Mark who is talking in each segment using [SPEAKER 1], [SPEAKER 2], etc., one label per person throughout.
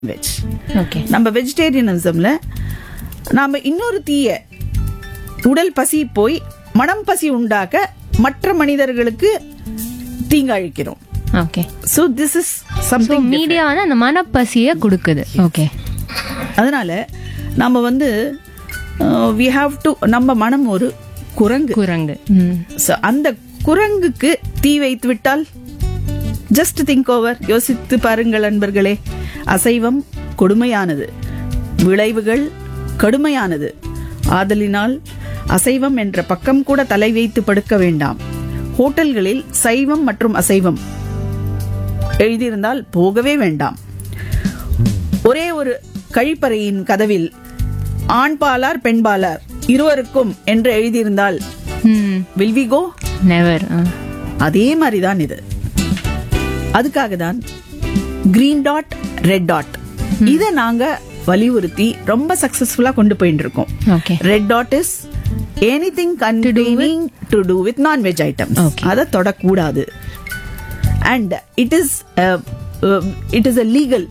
[SPEAKER 1] Veg
[SPEAKER 2] okay
[SPEAKER 1] நம்ம வெஜிடேரியனிசம்ல நாம இன்னொரு தீய உடல் பசி போய் மனம் பசி உண்டாக்க மற்ற மனிதர்களுக்கு தீங்காழிக்கிறோம்
[SPEAKER 2] okay
[SPEAKER 1] so this is
[SPEAKER 2] so
[SPEAKER 1] something
[SPEAKER 2] media வந்து அந்த மனப்பசியை கொடுக்குது ஓகே
[SPEAKER 1] அதனால நம்ம வந்து வி ஹாவ் டு நம்ம மனம் ஒரு குரங்கு
[SPEAKER 2] குரங்கு ம்
[SPEAKER 1] So, அந்த குரங்குக்கு தீ வைத்து விட்டால் ஜஸ்ட் திங்க் ஓவர் யோசித்து பாருங்கள் அன்பர்களே அசைவம் கொடுமையானது விளைவுகள் கடுமையானது ஆதலினால் அசைவம் என்ற பக்கம் கூட தலை வைத்து படுக்க வேண்டாம் ஹோட்டல்களில் சைவம் மற்றும் அசைவம் எழுதியிருந்தால் போகவே வேண்டாம் ஒரே ஒரு கழிப்பறையின் கதவில் ஆண் பாலார் பெண் பாலார் இருவருக்கும் என்று எழுதியிருந்தால்
[SPEAKER 2] ம்
[SPEAKER 1] வில் வி கோ
[SPEAKER 2] நெவர்
[SPEAKER 1] அதே மாதிரி தான் இது அதுக்காக தான் கிரீன் டாட் ரெட் டாட் இதை நாங்க வலியுறுத்தி ரொம்ப சக்சஸ்ஃபுல்லா கொண்டு போயிட்டு இருக்கோம்
[SPEAKER 2] okay
[SPEAKER 1] red dot is anything containing to do with nonveg items
[SPEAKER 2] Okay.
[SPEAKER 1] அதை தொடக்கூடாது and it is it is a legal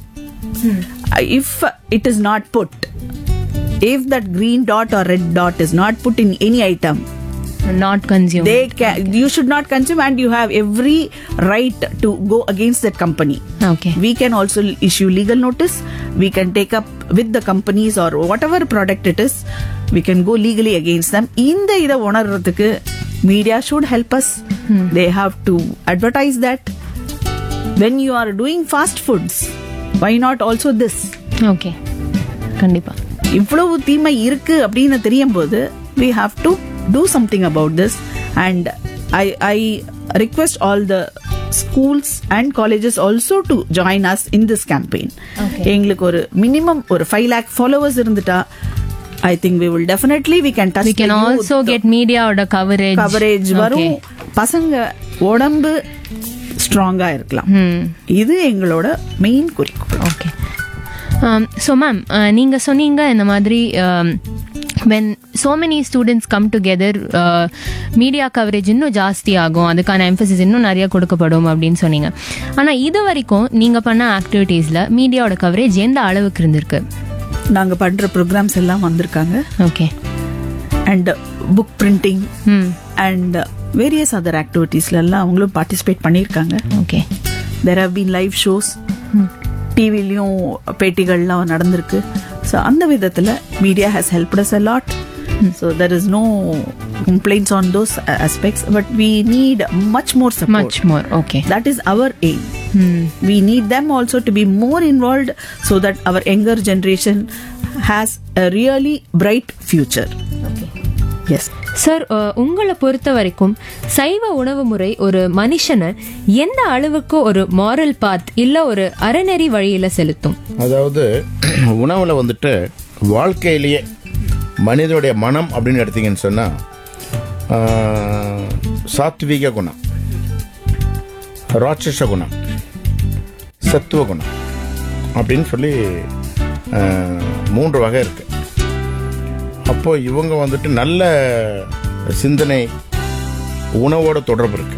[SPEAKER 1] if it is not put if that green dot or red dot is not put in any item
[SPEAKER 2] not consume
[SPEAKER 1] they can you should not consume and you have every right to go against that company
[SPEAKER 2] okay
[SPEAKER 1] we can also issue legal notice we can take up with the companies or whatever product it is we can go legally against them இந்த இதை உணர்றதுக்கு media should help us they have to advertise that when you are doing fast foods why not also this
[SPEAKER 2] okay கண்டிப்பா
[SPEAKER 1] இவ்வளவு தீமை இருக்கு அப்படின்னு தெரியும் போது we have to do something about this and i i request all the schools and colleges also to join us in this campaign
[SPEAKER 2] Okay.
[SPEAKER 1] எங்களுக்கு ஒரு minimum ஒரு ஃபைவ் லேக் ஃபாலோவர்ஸ் இருந்துட்டா I think we will definitely we can
[SPEAKER 2] we can also get மீடியாவோட coverage
[SPEAKER 1] coverage வரும் பசங்க உடம்பு ஸ்ட்ராங்கா இருக்கலாம்
[SPEAKER 2] ம்
[SPEAKER 1] இது எங்களோட மெயின் குறிக்கோள்
[SPEAKER 2] ஓகே ஸோ மேம் நீங்கள் சொன்னீங்க இந்த மாதிரி when so many students come together media coverage இன்னும் ஜாஸ்தி ஆகும் அதுக்கான எம்பசிஸ் இன்னும் நிறைய கொடுக்கப்படும் அப்படின்னு சொன்னீங்க ஆனால் இது வரைக்கும் நீங்கள் பண்ண ஆக்டிவிட்டீஸில் மீடியாவோட கவரேஜ் எந்த அளவுக்கு இருந்திருக்கு
[SPEAKER 1] நாங்க பண்ற ப்ரோக்ராம்ஸ் எல்லாம் வந்திருக்காங்க
[SPEAKER 2] okay
[SPEAKER 1] and book printing
[SPEAKER 2] hmm
[SPEAKER 1] and various other ஆக்டிவிட்டீஸ்ல எல்லாம் அவங்களும் பார்ட்டிசிபேட் பண்ணியிருக்காங்க
[SPEAKER 2] okay
[SPEAKER 1] there have been live shows டிவிலையும் பேட்டிகள்லாம் நடந்திருக்கு ஸோ அந்த விதத்தில் media has helped us a lot so there is no complaints on those aspects but we need much more support
[SPEAKER 2] much more okay
[SPEAKER 1] that is our aim
[SPEAKER 2] ம்
[SPEAKER 1] we need them also to be more involved so that our younger generation has a really bright future
[SPEAKER 2] okay
[SPEAKER 1] yes
[SPEAKER 2] sir உங்களை பொறுத்த வரைக்கும் சைவ உணவு முறை ஒரு மனுஷனை எந்த அளவுக்கு ஒரு மாரல் பாத் இல்ல ஒரு அறநெறி வழியில செலுத்தும்
[SPEAKER 3] அதாவது உணவில் வந்துட்டு வாழ்க்கையிலேயே மனிதனுடைய மனம் அப்படின்னு எடுத்தீங்கன்னு சொன்னால் சாத்விக குணம் ராட்சச குணம் சத்துவ குணம் அப்படின்னு சொல்லி ஆஹ், மூன்று வகை இருக்கு அப்போ இவங்க வந்துட்டு நல்ல சிந்தனை உணவோட தொடர்பு இருக்கு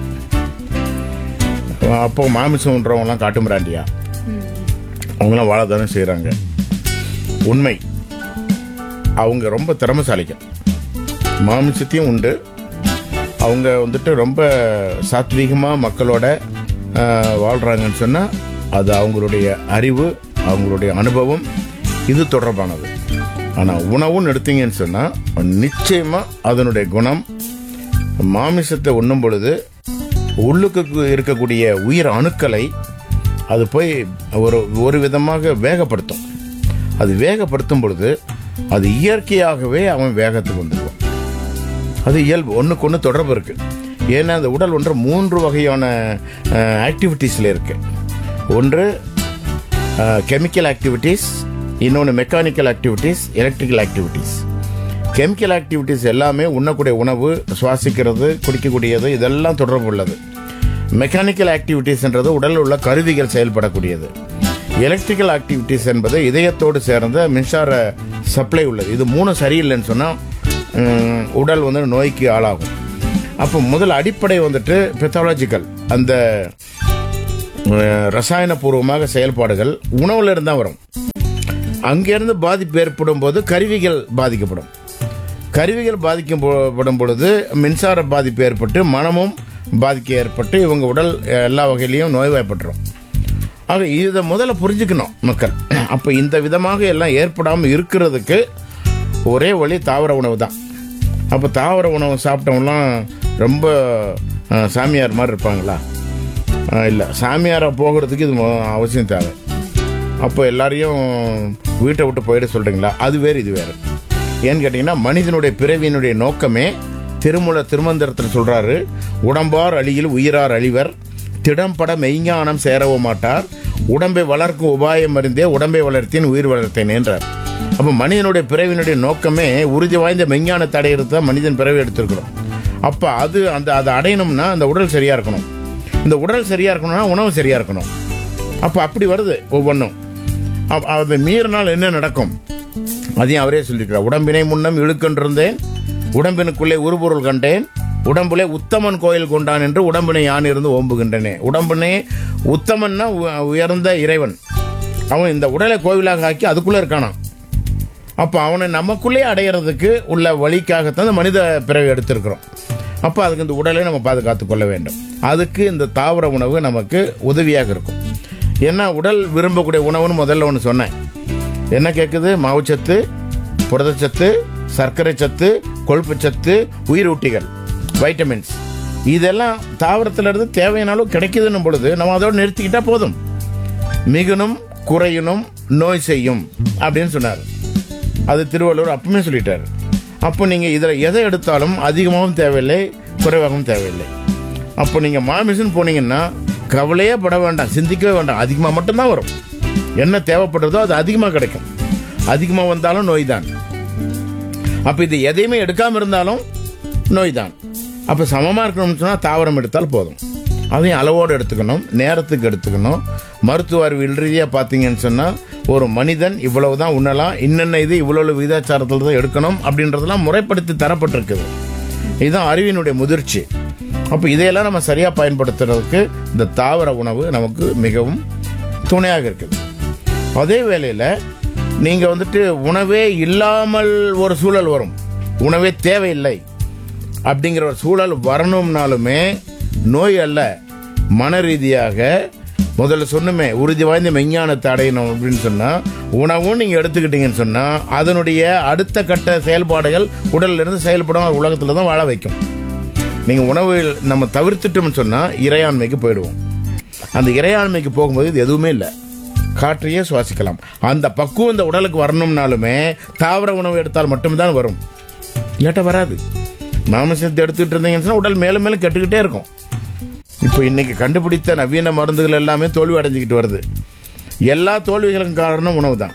[SPEAKER 3] அப்போ மாமிசம்ன்றவங்கலாம் காட்டு மிராண்டியா அவங்களாம் வாழ தானே செய்கிறாங்க உண்மை அவங்க ரொம்ப திறமைசாலிகள் மாமிசத்தையும் உண்டு அவங்க வந்துட்டு ரொம்ப சாத்வீகமாக மக்களோட ஆஹ், வாழ்றாங்கன்னு சொன்னால் அது அவங்களுடைய அறிவு அவங்களுடைய அனுபவம் இது தொடர்பானது ஆனால் உணவுன்னு எடுத்தீங்கன்னு சொன்னால் நிச்சயமாக அதனுடைய குணம் மாமிசத்தை உண்ணும் பொழுது உள்ளுக்கு இருக்கக்கூடிய உயிர் அணுக்களை அது போய் ஒரு ஒரு விதமாக வேகப்படுத்தும் அது வேகப்படுத்தும் பொழுது அது இயற்கையாகவே அவன் வேகத்துக்கு வந்துடுவான் அது இயல்பு ஒன்றுக்கு ஒன்று தொடர்பு இருக்கு ஏன்னா அந்த உடல் ஒன்று மூன்று வகையான ஆக்டிவிட்டீஸில் இருக்கு ஒன்று கெமிக்கல் ஆக்டிவிட்டீஸ் இன்னொன்று mechanical activities electrical activities chemical activities எல்லாமே உண்ணக்கூடிய உணவு சுவாசிக்கிறது குடிக்கக்கூடியது இதெல்லாம் தொடர்பு உள்ளது மெக்கானிக்கல் ஆக்டிவிட்டீஸ்ன்றது உடலில் உள்ள கருவிகள் செயல்படக்கூடியது எலக்ட்ரிக்கல் ஆக்டிவிட்டீஸ் என்பது இதயத்தோடு சேர்ந்த மின்சார சப்ளை உள்ளது இது மூணு சரியில்லைன்னு சொன்னால் உடல் வந்து நோய்க்கு ஆளாகும் அப்போ முதல் அடிப்படை வந்துட்டு பெத்தாலஜிக்கல் அந்த அஹ், ரசாயனபூர்வமாக செயல்பாடுகள் உணவுல இருந்து தான் வரும் அங்கிருந்து பாதிப்பு ஏற்படும் போது கருவிகள் பாதிக்கப்படும் கருவிகள் பாதிக்கப்படும் பொழுது மின்சார பாதிப்பு ஏற்பட்டு மனமும் பாதிக்க ஏற்பட்டு இவங்க உடல் அஹ், எல்லா வகையிலையும் நோய்வாய்ப்பட்டுரும் ஆக இதை முதல்ல புரிஞ்சுக்கணும் மக்கள் அப்போ இந்த விதமாக எல்லாம் ஏற்படாமல் இருக்கிறதுக்கு ஒரே வழி தாவர உணவு தான் அப்போ தாவர உணவு சாப்பிட்டவங்களாம் ரொம்ப அஹ், சாமியார் மாதிரி இருப்பாங்களா இல்லை சாமியாரை போகிறதுக்கு இது மொ- அவசியம் தேவை அப்போ எல்லாரையும் வீட்டை விட்டு போயிட சொல்கிறீங்களா அது வேறு இது வேறு ஏன்னு கேட்டிங்கன்னா மனிதனுடைய பிறவியினுடைய நோக்கமே திருமுல திருமந்திரத்தில் சொல்கிறாரு உடம்பார் அழியில் உயிரார் அழிவர் திடம்பட மெய்ஞானம் சேரவும் மாட்டார் உடம்பை வளர்க்கும் உபாயம் அறிந்தே உடம்பை வளர்த்தேன் உயிர் வளர்த்தேன் என்றார் அப்போ மனிதனுடைய பிறவியினுடைய நோக்கமே உறுதி வாய்ந்த மெய்ஞானத்தை அடையிறது தான் மனிதன் பிறவி எடுத்திருக்கிறோம் அப்போ அது அந்த அதை அடையணும்னா அந்த உடல் சரியாக இருக்கணும் இந்த உடல் சரியாக இருக்கணும்னா உணவு சரியாக இருக்கணும் அப்போ அப்படி வருது ஒவ்வொன்றும் அப்- அதை மீறினால் என்ன நடக்கும் அதையும் அவரே சொல்லியிருக்கிறார் உடம்பினை முன்னம் இழுக்கென்றிருந்தேன் உடம்பினுக்குள்ளே உருபொருள் கண்டேன் உடம்புலே உத்தமன் கோயில் கொண்டான் என்று உடம்பினை யான் இருந்து ஓம்புகின்றனே உடம்பினை உத்தமன்னா உ- உயர்ந்த இறைவன் அவன் இந்த உடலை கோவிலாக ஆக்கி அதுக்குள்ளே இருக்கானாம் அப்போ அவனை நமக்குள்ளே அடையிறதுக்கு உள்ள வழிக்காகத்தான் இந்த மனித பிறவி எடுத்திருக்கிறோம் அப்போ அதுக்கு இந்த உடலை நம்ம பாதுகாத்து கொள்ள வேண்டும் அதுக்கு இந்த தாவர உணவு நமக்கு உதவியாக இருக்கும் ஏன்னா உடல் விரும்பக்கூடிய உணவுன்னு முதல்ல ஒன்று சொன்னேன் என்ன கேட்குது மாவுச்சத்து புரதச்சத்து சர்க்கரை சத்து கொழுப்புச்சத்து உயிரூட்டிகள் வைட்டமின்ஸ் இதெல்லாம் தாவரத்திலிருந்து தேவையான அளவு கிடைக்குதுன்னும் பொழுது நம்ம அதோடு நிறுத்திக்கிட்டா போதும் மிகுனும் குறையினும் நோய் செய்யும் அப்படின்னு சொன்னார் அது திருவள்ளுவர் அப்பவுமே சொல்லிட்டாரு அப்போ நீங்கள் இதில் எதை எடுத்தாலும் அதிகமாகவும் தேவையில்லை குறைவாகவும் தேவையில்லை அப்போ நீங்கள் மாமிசன் போனீங்கன்னா கவலையே பட வேண்டாம் சிந்திக்கவே வேண்டாம் அதிகமாக மட்டும்தான் வரும் என்ன தேவைப்படுறதோ அது அதிகமாக கிடைக்கும் அதிகமாக வந்தாலும் நோய் தான் அப்போ இது எதையுமே எடுக்காமல் இருந்தாலும் நோய் தான் அப்போ சமமாக இருக்கணும்னு சொன்னால் தாவரம் எடுத்தால் போதும் அதையும் அளவோடு எடுத்துக்கணும் நேரத்துக்கு எடுத்துக்கணும் மருத்துவ அறிவியல் ரீதியாக பார்த்தீங்கன்னு சொன்னால் ஒரு மனிதன் இவ்வளவு தான் உண்ணலாம் இன்னென்ன இது இவ்வளவு விகிதாச்சாரத்தில் தான் எடுக்கணும் அப்படின்றதெல்லாம் முறைப்படுத்தி தரப்பட்டிருக்குது இதுதான் அறிவினுடைய முதிர்ச்சி அப்போ இதையெல்லாம் நம்ம சரியாக பயன்படுத்துறதுக்கு இந்த தாவர உணவு நமக்கு மிகவும் துணையாக இருக்குது அதே வேளையில் நீங்கள் வந்துட்டு உணவே இல்லாமல் ஒரு சூழல் வரும் உணவே தேவையில்லை அப்படிங்கிற ஒரு சூழல் வரணும்னாலுமே நோய் அல்ல மன ரீதியாக முதல்ல சொன்னமே உறுதி வாய்ந்த மெஞ்ஞானத்தை அடையணும் அப்படின்னு சொன்னா உணவும் நீங்க எடுத்துக்கிட்டீங்கன்னு சொன்னா அதனுடைய அடுத்த கட்ட செயல்பாடுகள் உடல்ல இருந்து செயல்படும் உலகத்துல தான் வாழ வைக்கும் நீங்க உணவு நம்ம தவிர்த்துட்டோம்னு சொன்னா இறையாண்மைக்கு போயிடுவோம் அந்த இறையாண்மைக்கு போகும்போது இது எதுவுமே இல்லை காற்றையே சுவாசிக்கலாம் அந்த பக்குவம் இந்த உடலுக்கு வரணும்னாலுமே தாவர உணவு எடுத்தால் மட்டும்தான் வரும் இல்லாட்ட வராது மாமிசத்தை எடுத்துக்கிட்டு இருந்தீங்கன்னு சொன்னா உடல் மேலும் மேலும் கெட்டுக்கிட்டே இருக்கும் இப்போ இன்னைக்கு கண்டுபிடித்த நவீன மருந்துகள் எல்லாமே தோல்வி அடைஞ்சிக்கிட்டு வருது எல்லா தோல்விகளுக்கும் காரணம் உணவு தான்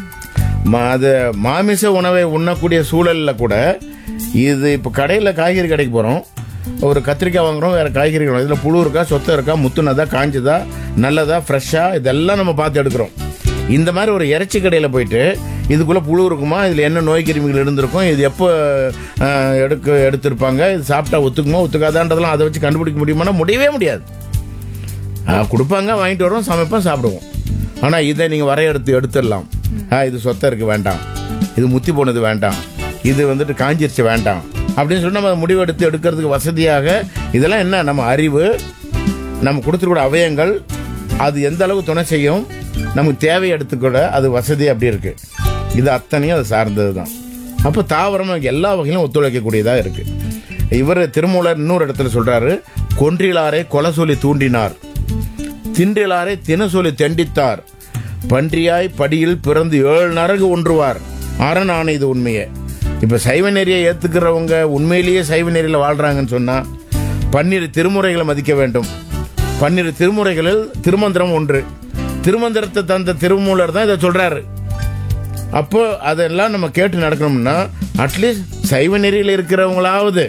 [SPEAKER 3] அது மாமிச உணவை உண்ணக்கூடிய சூழலில் கூட இது இப்போ கடையில் காய்கறி கடைக்கு போகிறோம் ஒரு கத்திரிக்காய் வாங்குறோம் வேற காய்கறி வாங்குறோம் இதில் புழு இருக்கா சொத்தை இருக்கா முத்துனதா காஞ்சதா நல்லதா ஃப்ரெஷ்ஷாக இதெல்லாம் நம்ம பார்த்து எடுக்கிறோம் இந்த மாதிரி ஒரு இறைச்சி கடையில் போயிட்டு இதுக்குள்ளே புழு இருக்குமா இதில் என்ன நோய் கிருமிகள் இருந்திருக்கும் இது எப்போ அஹ், எடுக்க எடுத்திருப்பாங்க இது சாப்பிட்டா ஒத்துக்குமா ஒத்துக்காதான்றதெல்லாம் அதை வச்சு கண்டுபிடிக்க முடியுமானா முடியவே முடியாது ஆ, கொடுப்பாங்க வாங்கிட்டு வரோம் சமைப்போம் சாப்பிடுவோம் ஆனால் இதை நீங்கள் வரையெடுத்து எடுத்துடலாம் ஆ இது சொத்தை இருக்கு வேண்டாம் இது முத்தி போனது வேண்டாம் இது வந்துட்டு காஞ்சிருச்சு வேண்டாம் அப்படின்னு சொல்லி நம்ம முடிவு எடுத்து எடுக்கிறதுக்கு வசதியாக இதெல்லாம் என்ன நம்ம அறிவு நம்ம கொடுத்துருக்கூட அவயங்கள் அது எந்த அளவு துணை செய்யும் நமக்கு தேவை எடுத்துக்கூட அது வசதி அப்படி இருக்கு இது அத்தனையும் அது சார்ந்தது தான் அப்போ தாவரம் நமக்கு எல்லா வகையிலும் ஒத்துழைக்கக்கூடியதாக இருக்கு இவர் திருமூலர் இன்னொரு இடத்துல சொல்றாரு கொன்றிலாரை கொலை சொல்லி தூண்டினார் தின்றிலாரை தினசொலி தெண்டித்தார் பன்றியாய் படியில் பிறந்து ஏழு நரகு ஒன்றுவார் அரண் ஆணை இது உண்மையே இப்ப சைவ நெறியை ஏத்துக்கிறவங்க உண்மையிலேயே சைவ நெறியில வாழ்றாங்கன்னு சொன்னா பன்னிரு திருமுறைகளை மதிக்க வேண்டும் பன்னிரு திருமுறைகளில் திருமந்திரம் ஒன்று திருமந்திரத்தை தந்த திருமூலர் தான் இதை சொல்றாரு அப்போ அதெல்லாம் நம்ம கேட்டு நடக்கணும்னா அட்லீஸ்ட் சைவ நெறியில் இருக்கிறவங்களாவது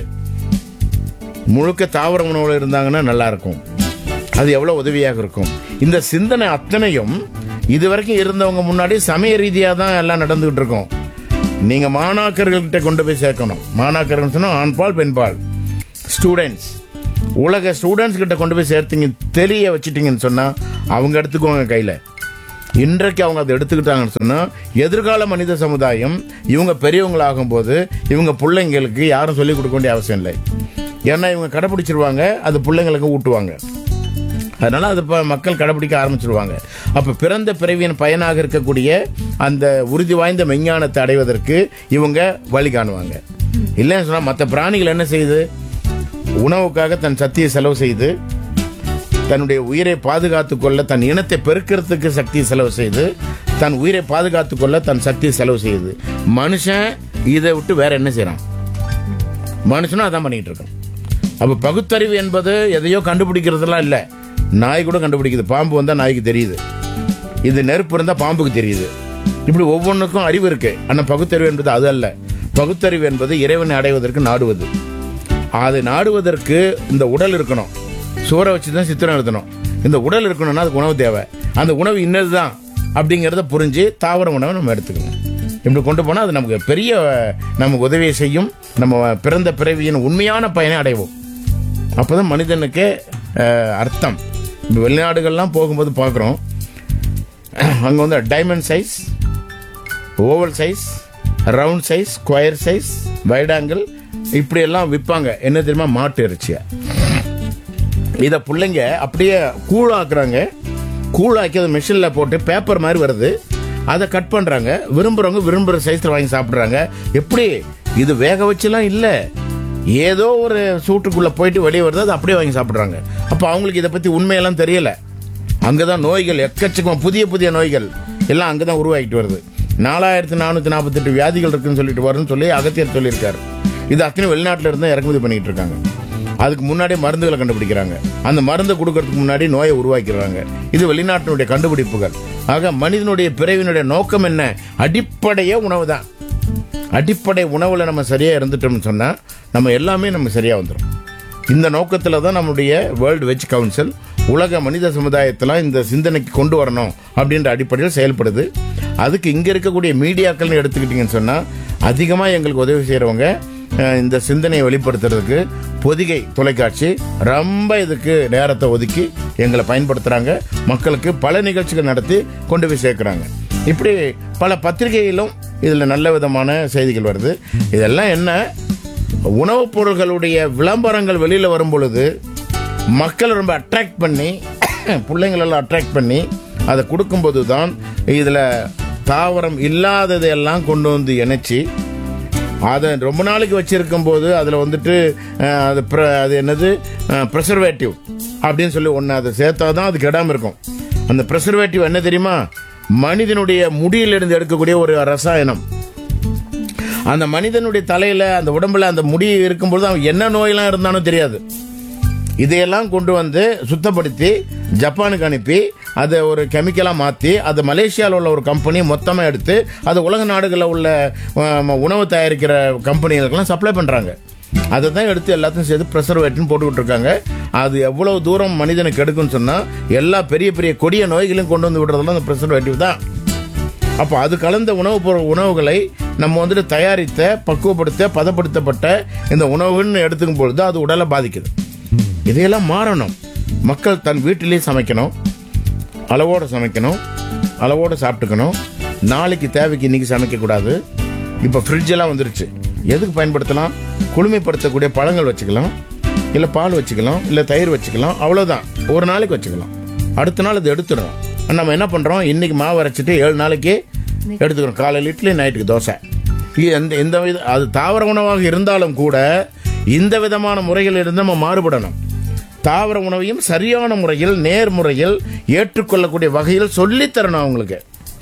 [SPEAKER 3] முழுக்க தாவர உணவுல இருந்தாங்கன்னா நல்லா இருக்கும் அது எவ்வளவு உதவியாக இருக்கும் இந்த சிந்தனை அத்தனையும் இதுவரைக்கும் இருந்தவங்க முன்னாடி சமய ரீதியாக தான் எல்லாம் நடந்துகிட்டு இருக்கும் நீங்க மாணாக்கர்கள்கிட்ட கொண்டு போய் சேர்க்கணும் மாணாக்கர்கள் சொன்னா ஆண்பால் பெண்பால் ஸ்டூடெண்ட்ஸ் உலக ஸ்டூடெண்ட்ஸ் கிட்ட கொண்டு போய் சேர்த்தீங்க தெரிய வச்சிட்டீங்கன்னு சொன்னா அவங்க எடுத்துக்குவாங்க கையில இன்றைக்கு அவங்க அதை எடுத்துக்கிட்டாங்கன்னு சொன்னா எதிர்கால மனித சமுதாயம் இவங்க பெரியவங்களாகும் போது இவங்க பிள்ளைங்களுக்கு யாரும் சொல்லிக் கொடுக்க வேண்டிய அவசியம் இல்லை ஏன்னா இவங்க கடைப்பிடிச்சிருவாங்க அது பிள்ளைங்களுக்கு ஊட்டுவாங்க அதனால அது இப்போ மக்கள் கடைபிடிக்க ஆரம்பிச்சிருவாங்க அப்போ பிறந்த பிறவியின் பயனாக இருக்கக்கூடிய அந்த உறுதி வாய்ந்த மெஞ்ஞானத்தை அடைவதற்கு இவங்க வழி காணுவாங்க இல்லைன்னு சொன்னால் மற்ற பிராணிகள் என்ன செய்யுது உணவுக்காக தன் சக்தியை செலவு செய்து தன்னுடைய உயிரை பாதுகாத்துக் கொள்ள தன் இனத்தை பெருக்கிறதுக்கு சக்தியை செலவு செய்து தன் உயிரை பாதுகாத்துக் கொள்ள தன் சக்தியை செலவு செய்யுது மனுஷன் இதை விட்டு வேற என்ன செய்றான் மனுஷனும் அதான் பண்ணிட்டு இருக்கான் அப்ப பகுத்தறிவு என்பது எதையோ கண்டுபிடிக்கிறதுலாம் இல்ல நாய் கூட கண்டுபிடிக்குது பாம்பு வந்தா நாய்க்கு தெரியுது இது நெருப்பு இருந்தா பாம்புக்கு தெரியுது இப்படி ஒவ்வொன்றுக்கும் அறிவு இருக்கு ஆனா பகுத்தறிவு என்பது அது அல்ல பகுத்தறிவு என்பது இறைவனை அடைவதற்கு நாடுவது அதை நாடுவதற்கு இந்த உடல் இருக்கணும் சோறை வச்சு தான் சித்திரம் எழுதணும் இந்த உடல் இருக்கணும்னா அதுக்கு உணவு தேவை அந்த உணவு இன்னதுதான் அப்படிங்கிறத புரிஞ்சு தாவர உணவை நம்ம எடுத்துக்கணும் இப்படி கொண்டு போனால் அது நமக்கு பெரிய நமக்கு உதவியை செய்யும் நம்ம பிறந்த பிறவியின் உண்மையான பயனை அடைவோம் அப்போதான் மனிதனுக்கு அஹ், அர்த்தம் இப்போ வெளிநாடுகள்லாம் போகும்போது பார்க்குறோம் அங்கே வந்து diamond size oval size round size square size wide angle இப்படி எல்லாம் விற்பாங்க என்ன தெரியுமா மாட்டு இறைச்சியை இதை பிள்ளைங்க அப்படியே கூழாக்குறாங்க கூழாக்கி அதை மிஷினில் போட்டு பேப்பர் மாதிரி வருது அதை கட் பண்ணுறாங்க விரும்புகிறவங்க விரும்புகிற சைஸில் வாங்கி சாப்பிட்றாங்க எப்படி இது வேக வச்சுலாம் இல்லை ஏதோ ஒரு சூட்டுக்குள்ளே போயிட்டு வெளியே வருது அதை அப்படியே வாங்கி சாப்பிட்றாங்க அப்போ அவங்களுக்கு இதை பற்றி உண்மையெல்லாம் தெரியல அங்கே தான் நோய்கள் எக்கச்சக்கம் புதிய புதிய நோய்கள் எல்லாம் அங்கே தான் உருவாகிட்டு வருது நாலாயிரத்தி நானூற்றி நாற்பத்தெட்டு வியாதிகள் இருக்குன்னு சொல்லிட்டு வரும்னு சொல்லி அகத்தியர் சொல்லியிருக்காரு இது அத்தனை வெளிநாட்டில் இருந்து இறக்குமதி பண்ணிட்டு இருக்காங்க அதுக்கு முன்னாடியே மருந்துகளை கண்டுபிடிக்கிறாங்க அந்த மருந்து கொடுக்கறதுக்கு முன்னாடி நோயை உருவாக்கிறாங்க இது வெளிநாட்டினுடைய கண்டுபிடிப்புகள் ஆக மனிதனுடைய பிறவினுடைய நோக்கம் என்ன அடிப்படையே உணவு தான் அடிப்படை உணவுல நம்ம சரியா இருந்துட்டோம்னு சொன்னா நம்ம எல்லாமே நம்ம சரியா வந்துடும் இந்த நோக்கத்தில் தான் நம்முடைய வேர்ல்டு வெஜ் கவுன்சில் உலக மனித சமுதாயத்தெல்லாம் இந்த சிந்தனைக்கு கொண்டு வரணும் அப்படின்ற அடிப்படையில் செயல்படுது அதுக்கு இங்கே இருக்கக்கூடிய மீடியாக்கள்னு எடுத்துக்கிட்டிங்கன்னு சொன்னால் அதிகமாக எங்களுக்கு உதவி செய்கிறவங்க இந்த சிந்தனையை வெளிப்படுத்துறதுக்கு பொதிகை தொலைக்காட்சி ரொம்ப இதுக்கு நேரத்தை ஒதுக்கி எங்களை பயன்படுத்துகிறாங்க மக்களுக்கு பல நிகழ்ச்சிகள் நடத்தி கொண்டு போய் சேர்க்குறாங்க இப்படி பல பத்திரிகையிலும் இதில் நல்ல விதமான செய்திகள் வருது இதெல்லாம் என்ன உணவுப் பொருள்களுடைய விளம்பரங்கள் வெளியில் வரும் பொழுது மக்களை ரொம்ப அட்ராக்ட் பண்ணி பிள்ளைங்களெல்லாம் அட்ராக்ட் பண்ணி அதை கொடுக்கும்போது தான் இதில் தாவரம் இல்லாததையெல்லாம் கொண்டு வந்து இணைச்சி அதை ரொம்ப நாளைக்கு வச்சிருக்கும் போது அதில் வந்துட்டு அஹ், அது பிர- அது என்னது ப்ரெசர்வேட்டிவ் அப்படின்னு சொல்லி ஒன்று அதை சேர்த்தா தான் அது கெடாமல் இருக்கும் அந்த ப்ரெசர்வேட்டிவ் என்ன தெரியுமா மனிதனுடைய முடியிலிருந்து எடுக்கக்கூடிய ஒரு ரசாயனம் அந்த மனிதனுடைய தலையில அந்த உடம்புல அந்த முடி இருக்கும்போது அவன் என்ன நோயெல்லாம் இருந்தானோ தெரியாது இதையெல்லாம் கொண்டு வந்து சுத்தப்படுத்தி ஜப்பானுக்கு அனுப்பி அதை ஒரு கெமிக்கலாக மாற்றி அதை மலேசியாவில் உள்ள ஒரு கம்பெனி மொத்தமாக எடுத்து அது உலக நாடுகளில் உள்ள ஆம், உணவு தயாரிக்கிற கம்பெனிகளுக்கெல்லாம் சப்ளை பண்ணுறாங்க அதை தான் எடுத்து எல்லாத்தையும் சேர்த்து ப்ரெசர்வேட்டின்னு போட்டுக்கிட்டு இருக்காங்க அது எவ்வளவு தூரம் மனிதனுக்கு எடுக்குன்னு சொன்னால் எல்லா பெரிய பெரிய கொடிய நோய்களையும் கொண்டு வந்து விடுறதெல்லாம் அந்த ப்ரெசர்வேட்டிவ் தான் அப்போ அது கலந்த உணவுப் பொருள் உணவுகளை நம்ம வந்துட்டு தயாரித்த பக்குவப்படுத்த பதப்படுத்தப்பட்ட இந்த உணவுன்னு எடுத்துக்கும் பொழுது அது உடலை பாதிக்குது இதையெல்லாம் மாறணும் மக்கள் தன் வீட்டிலேயே சமைக்கணும் அளவோடு சமைக்கணும் அளவோடு சாப்பிட்டுக்கணும் நாளைக்கு தேவைக்கு இன்னைக்கு சமைக்கக்கூடாது இப்போ ஃப்ரிட்ஜ் எல்லாம் வந்துருச்சு எதுக்கு பயன்படுத்தலாம் குளுமைப்படுத்தக்கூடிய பழங்கள் வச்சுக்கலாம் இல்லை பால் வச்சுக்கலாம் இல்லை தயிர் வச்சுக்கலாம் அவ்வளோதான் ஒரு நாளைக்கு வச்சுக்கலாம் அடுத்த நாள் அதை எடுத்துடுறோம் நம்ம என்ன பண்ணுறோம் இன்னைக்கு மாவு அரைச்சிட்டு ஏழு நாளைக்கு எடுத்துக்கிறோம் காலையில் இட்லி நைட்டுக்கு தோசை இது எந்த எந்த வித அது தாவர உணவாக இருந்தாலும் கூட இந்த விதமான முறைகள் இருந்து நம்ம மாறுபடணும் தாவர உணவையும் சரியான முறையில் நேர்முறையில் ஏற்றுக்கொள்ளக்கூடிய வகையில் சொல்லித் தரணும் அவங்களுக்கு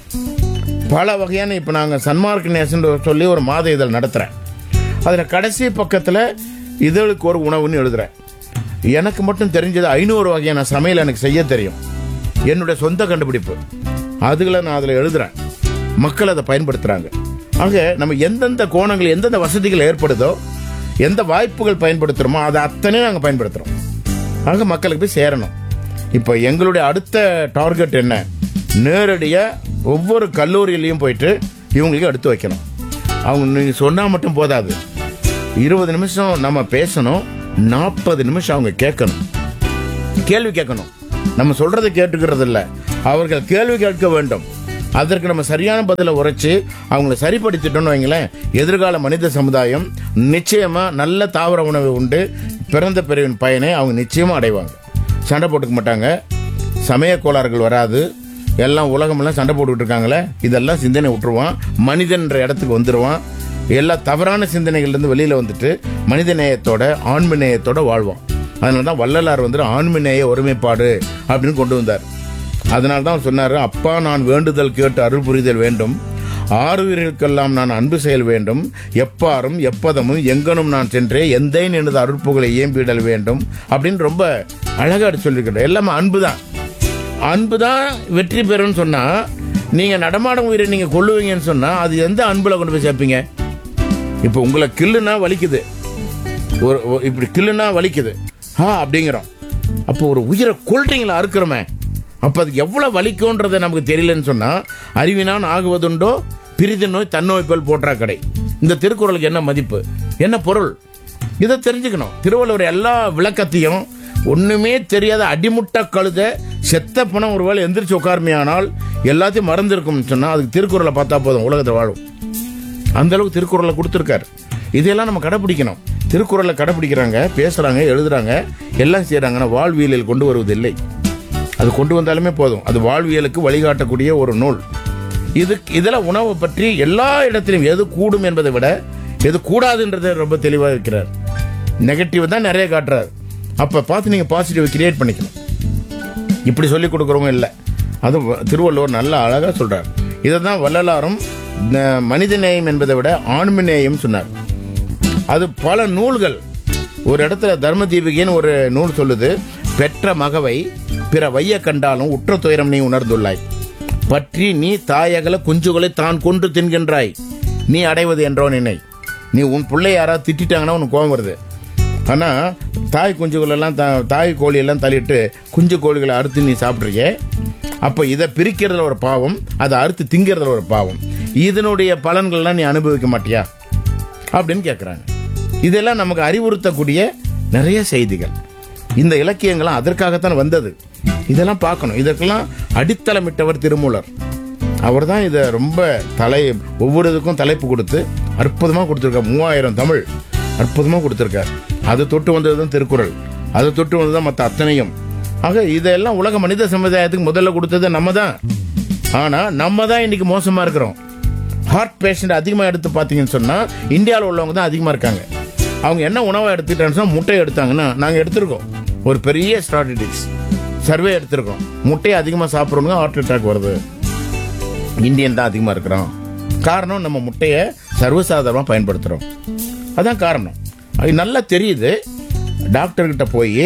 [SPEAKER 3] பல வகையான இப்போ நாங்கள் சன்மார்க் நேசன் சொல்லி ஒரு மாத இதழ் நடத்துகிறேன் அதில் கடைசி பக்கத்தில் இதழுக்கு ஒரு உணவுன்னு எழுதுறேன் எனக்கு மட்டும் தெரிஞ்சது ஐநூறு வகையான சமையல் எனக்கு செய்ய தெரியும் என்னுடைய சொந்த கண்டுபிடிப்பு அதுகளை நான் அதில் எழுதுறேன் மக்கள் அதை பயன்படுத்துகிறாங்க ஆக நம்ம எந்தெந்த கோணங்கள் எந்தெந்த வசதிகள் ஏற்படுதோ எந்த வாய்ப்புகள் பயன்படுத்துகிறோமோ அதை அத்தனையும் நாங்கள் பயன்படுத்துகிறோம் ஆக மக்களுக்கு போய் சேரணும் இப்போ எங்களுடைய அடுத்த டார்கெட் என்ன நேரடியாக ஒவ்வொரு கல்லூரியிலையும் போயிட்டு இவங்களுக்கு எடுத்து வைக்கணும் அவங்க நீங்கள் சொன்னால் மட்டும் போதாது இருபது நிமிஷம் நம்ம பேசணும் நாற்பது நிமிஷம் அவங்க கேட்கணும் கேள்வி கேட்கணும் நம்ம சொல்றதை கேட்டுக்கிறது இல்ல அவர்கள் கேள்வி கேட்க வேண்டும் அதற்கு நம்ம சரியான பதிலை உரைச்சு அவங்கள சரிப்படுத்திட்டோம்னு வைங்களேன் எதிர்கால மனித சமுதாயம் நிச்சயமா நல்ல தாவர உணவு உண்டு பிறந்த பிறவின் பயனை அவங்க நிச்சயமா அடைவாங்க சண்டை போட்டுக்க மாட்டாங்க சமய கோளாறுகள் வராது எல்லாம் உலகமெல்லாம் சண்டை போட்டுக்கிட்டு இருக்காங்களே இதெல்லாம் சிந்தனை விட்டுருவான் மனிதன்ற இடத்துக்கு வந்துடுவான் எல்லா தவறான சிந்தனைகள்லேருந்து வெளியில வந்துட்டு மனித நேயத்தோட ஆண்மை நேயத்தோட வாழ்வான் அதனால தான் வள்ளலார் வந்து ஆண்மை நேய ஒருமைப்பாடு அப்படின்னு கொண்டு வந்தார் அதனால தான் அவர் சொன்னார் அப்பா நான் வேண்டுதல் கேட்டு அருள் புரிதல் வேண்டும் ஆறுவீர்களுக்கெல்லாம் நான் அன்பு செயல் வேண்டும் எப்பாரும் எப்பதமும் எங்கனும் நான் சென்றே எந்தேன் எனது அருட்புகளை ஏம்பிடல் வேண்டும் அப்படின்னு ரொம்ப அழகா சொல்லியிருக்கிறேன் எல்லாமே அன்பு தான் அன்பு தான் வெற்றி பெறும்னு சொன்னா நீங்க நடமாடும் உயிரை நீங்க கொள்ளுவீங்கன்னு சொன்னா அது எந்த அன்புல கொண்டு போய் சேர்ப்பீங்க இப்போ உங்களை கில்லுனா வலிக்குது ஒரு ஒரு- இப்படி கில்லுனா வலிக்குது ஆ அப்படிங்கிறோம் அப்போ ஒரு உயிரை கொள்றீங்களா அறுக்கிறோமே அப்போ அதுக்கு எவ்வளவு வலிக்கும்ன்றதை நமக்கு தெரியலன்னு சொன்னா அறிவினான் ஆகுவதுண்டோ பிரிது நோய் தன்னோய் போல் போற்றா கடை இந்த திருக்குறளுக்கு என்ன மதிப்பு என்ன பொருள் இதை தெரிஞ்சுக்கணும் திருவள்ளுவர் எல்லா விளக்கத்தையும் ஒண்ணுமே தெரியாத அடிமுட்ட கழுத செத்த பணம் ஒருவேளை எந்திரிச்சு உட்கார்மையானால் எல்லாத்தையும் மறந்துருக்கும்னு சொன்னா அதுக்கு திருக்குறளை பார்த்தா போதும் உலகத்தில் வாழும் அந்த அளவுக்கு திருக்குறளை கொடுத்துருக்காரு இதையெல்லாம் நம்ம கடைப்பிடிக்கணும் திருக்குறளை கடைப்பிடிக்கிறாங்க பேசுறாங்க எழுதுறாங்க எல்லாம் செய்யறாங்கன்னா வாழ்வியலில் கொண்டு வருவதில்லை அது கொண்டு வந்தாலுமே போதும் அது வாழ்வியலுக்கு வழிகாட்டக்கூடிய ஒரு நூல் இது இதில் உணவை பற்றி எல்லா இடத்திலும் எது கூடும் என்பதை விட எது கூடாதுன்றதை ரொம்ப தெளிவாக இருக்கிறார் நெகட்டிவ் தான் நிறைய காட்டுறாரு அப்போ பார்த்து நீங்கள் பாசிட்டிவ் கிரியேட் பண்ணிக்கணும் இப்படி சொல்லி கொடுக்குறவங்க இல்லை அது வ- திருவள்ளுவர் நல்ல அழகா சொல்றார் இதை தான் வள்ளலாரும் ந- மனித நேயம் என்பதை விட ஆண்மை நேயம் சொன்னார் அது பல நூல்கள் ஒரு இடத்துல தர்ம தீபிகைன்னு ஒரு நூல் சொல்லுது பெற்ற மகவை பிற வைய கண்டாலும் உற்ற துயரம் நீ உணர்ந்துள்ளாய் பற்றி நீ தாயகல குஞ்சுகளை தான் கொன்று தின்கின்றாய் நீ அடைவது என்றோ நினை நீ உன் பிள்ளை யாராவது திட்டிட்டாங்கன்னா உனக்கு கோபம் வருது ஆனா தாய் குஞ்சுகள் எல்லாம் த- தாய் கோழி எல்லாம் தள்ளிட்டு குஞ்சு கோழிகளை அறுத்து நீ சாப்பிட்றீங்க அப்ப இதை பிரிக்கிறதுல ஒரு பாவம் அதை அறுத்து திங்கிறதுல ஒரு பாவம் இதனுடைய பலன்கள்லாம் நீ அனுபவிக்க மாட்டியா அப்படின்னு கேட்குறாங்க இதெல்லாம் நமக்கு அறிவுறுத்தக்கூடிய நிறைய செய்திகள் இந்த இலக்கியங்கள்லாம் அதற்காகத்தான் வந்தது இதெல்லாம் பார்க்கணும் இதற்கெல்லாம் அடித்தளமிட்டவர் திருமூலர் அவர் தான் இதை ரொம்ப தலை ஒவ்வொரு இதுக்கும் தலைப்பு கொடுத்து அற்புதமாக கொடுத்துருக்கார் மூவாயிரம் தமிழ் அற்புதமாக கொடுத்துருக்கார் அது தொட்டு வந்தது தான் திருக்குறள் அது தொட்டு வந்தது தான் மற்ற அத்தனையும் ஆக இதெல்லாம் உலக மனித சமுதாயத்துக்கு முதல்ல கொடுத்தது நம்ம தான் ஆனால் நம்ம தான் இன்னைக்கு மோசமாக இருக்கிறோம் ஹார்ட் பேஷண்ட் அதிகமாக எடுத்து பார்த்தீங்கன்னு சொன்னால் இந்தியாவில் உள்ளவங்க தான் அதிகமாக இருக்காங்க அவங்க என்ன உணவை எடுத்துக்கிட்டாங்கன்னு சொன்னா முட்டை எடுத்தாங்கன்னா நாங்கள் எடுத்திருக்கோம் ஒரு பெரிய ஸ்ட்ராட்டஜிக்ஸ் சர்வே எடுத்திருக்கோம் முட்டையை அதிகமாக சாப்பிட்றவங்க ஹார்ட் அட்டாக் வருது இந்தியன் தான் அதிகமாக இருக்கிறோம் காரணம் நம்ம முட்டையை சர்வசாதாரணமாக பயன்படுத்துகிறோம் அதான் காரணம் அது நல்லா தெரியுது டாக்டர்கிட்ட போய்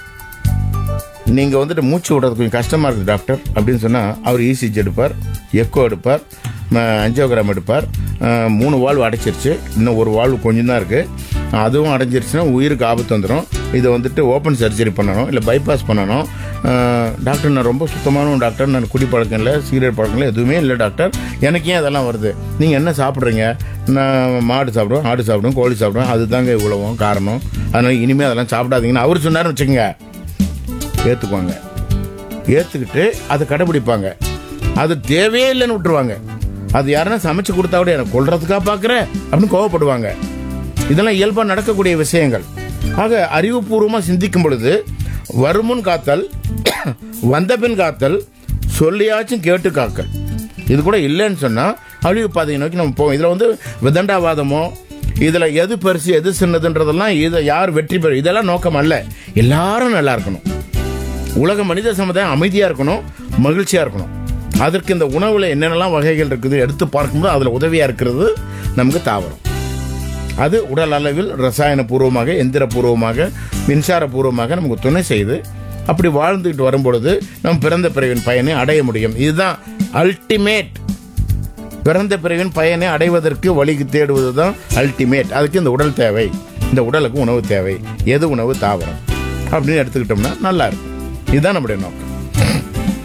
[SPEAKER 3] நீங்கள் வந்துட்டு மூச்சு விடுறது கொஞ்சம் கஷ்டமாக இருக்குது டாக்டர் அப்படின்னு சொன்னால் அவர் இசிஜி எடுப்பார் எக்கோ எடுப்பார் அஞ்சியோகிராம் எடுப்பார் அஹ், மூணு வால்வு அடைச்சிருச்சு இன்னும் ஒரு வால்வு கொஞ்சம் தான் இருக்குது அதுவும் அடைஞ்சிருச்சுன்னா உயிருக்கு ஆபத்து வந்துடும் இதை வந்துட்டு ஓப்பன் சர்ஜரி பண்ணணும் இல்லை பைபாஸ் பண்ணணும் அஹ், டாக்டர் நான் ரொம்ப சுத்தமான டாக்டர் நான் குடி பழக்கம் இல்லை சீரியட் பழக்கம் இல்லை எதுவுமே இல்லை டாக்டர் எனக்கு ஏன் அதெல்லாம் வருது நீங்கள் என்ன சாப்பிட்றீங்க நான் மாடு சாப்பிடுவேன் ஆடு சாப்பிடுவேன் கோழி சாப்பிடுவேன் அதுதாங்க இவ்வளவும் காரணம் அதனால் இனிமேல் அதெல்லாம் சாப்பிடாதீங்கன்னு அவர் சொன்னார்னு வச்சுக்கோங்க ஏற்றுக்குவாங்க ஏற்றுக்கிட்டு அதை கடைபிடிப்பாங்க அது தேவையே இல்லைன்னு விட்டுருவாங்க அது யாருன்னா சமைச்சு கொடுத்தா கூட எனக்கு கொள்றதுக்கா பார்க்குற அப்படின்னு கோவப்படுவாங்க இதெல்லாம் இயல்பாக நடக்கக்கூடிய விஷயங்கள் ஆக அறிவுபூர்வமாக சிந்திக்கும் பொழுது வருமுன் காத்தல் வந்தபின் காத்தல் சொல்லியாச்சும் கேட்டு காக்கல் இது கூட இல்லைன்னு சொன்னால் அழிவு பாதையை நோக்கி நம்ம போவோம் இதில் வந்து விதண்டாவாதமோ இதில் எது பெருசு எது சின்னதுன்றதெல்லாம் இதை யார் வெற்றி பெறும் இதெல்லாம் நோக்கம் அல்ல எல்லாரும் நல்லா இருக்கணும் உலக மனித சமுதாயம் அமைதியா இருக்கணும் மகிழ்ச்சியா இருக்கணும் அதற்கு இந்த உணவுல என்னென்னலாம் வகைகள் இருக்குது எடுத்து பார்க்கும்போது அதுல உதவியா இருக்கிறது நமக்கு தாவரம் அது உடல் அளவில் ரசாயன பூர்வமாக எந்திர பூர்வமாக மின்சார பூர்வமாக நமக்கு துணை செய்து அப்படி வாழ்ந்துகிட்டு வரும்பொழுது நம்ம பிறந்த பிறவின் பயனை அடைய முடியும் இதுதான் அல்டிமேட் பிறந்த பிறவின் பயனை அடைவதற்கு வழி தேடுவது தான் அல்டிமேட் அதுக்கு இந்த உடல் தேவை இந்த உடலுக்கு உணவு தேவை எது உணவு தாவரம் அப்படின்னு எடுத்துக்கிட்டோம்னா நல்லா இருக்கும் இதுதான் நம்முடைய நோக்கம்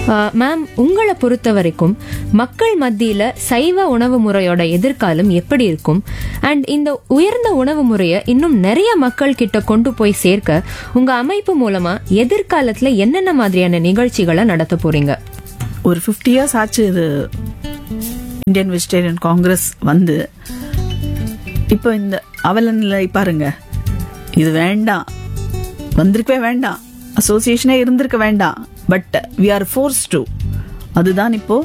[SPEAKER 2] மேம் உங்களை பொறுத்த வரைக்கும் மக்கள் மத்தியில சைவ உணவு முறையோட எதிர்காலம் எப்படி இருக்கும் அண்ட் இந்த உயர்ந்த உணவு முறையை இன்னும் நிறைய மக்கள் கிட்ட கொண்டு போய் சேர்க்க உங்க அமைப்பு மூலமா எதிர்காலத்துல என்னென்ன மாதிரியான நிகழ்ச்சிகளை நடத்த போறீங்க
[SPEAKER 1] ஒரு ஃபிஃப்டி இயர்ஸ் ஆச்சு இது இந்தியன் வெஜிடேரியன் காங்கிரஸ் வந்து இப்போ இந்த அவலநிலை பாருங்க இது வேண்டாம் வந்திருக்கவே வேண்டாம் அசோசியேஷனே இருந்திருக்க வேண்டாம் but we are force to அதுதான் இப்போ